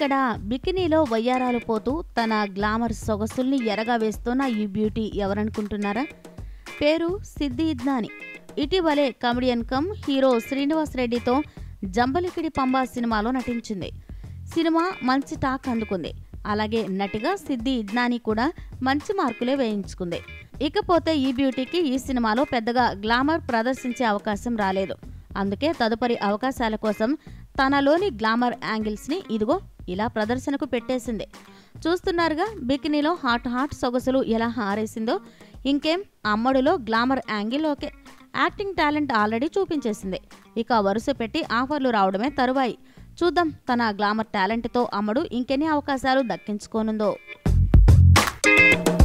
ఇక్కడ బికినీలో వయ్యారాలు పోతూ తన గ్లామర్ సొగసుల్ని ఎరగా వేస్తున్న ఈ బ్యూటీ ఎవరనుకుంటున్నారా పేరు సిద్ధి ఇద్నాని ఇటీవలే కమెడియన్ కమ్ హీరో శ్రీనివాస్ రెడ్డితో జంబలికిడి పంబా సినిమాలో నటించింది సినిమా మంచి టాక్ అందుకుంది అలాగే నటిగా సిద్ధి ఇద్నాని కూడా మంచి మార్కులే వేయించుకుంది ఇకపోతే ఈ బ్యూటీకి ఈ సినిమాలో పెద్దగా గ్లామర్ ప్రదర్శించే అవకాశం రాలేదు అందుకే తదుపరి అవకాశాల కోసం తనలోని గ్లామర్ యాంగిల్స్ని ఇదిగో ఇలా ప్రదర్శనకు పెట్టేసింది చూస్తున్నారుగా బికినీలో హాట్ హాట్ సొగసులు ఎలా హారేసిందో ఇంకేం అమ్మడులో glamour angle okay acting talent already చూపించేసింది ఇక వరుస పెట్టి ఆఫర్లు రావడమే తరువాయి చూద్దాం తన గ్లామర్ టాలెంట్తో అమ్మడు ఇంకెన్ని అవకాశాలు దక్కించుకోనుందో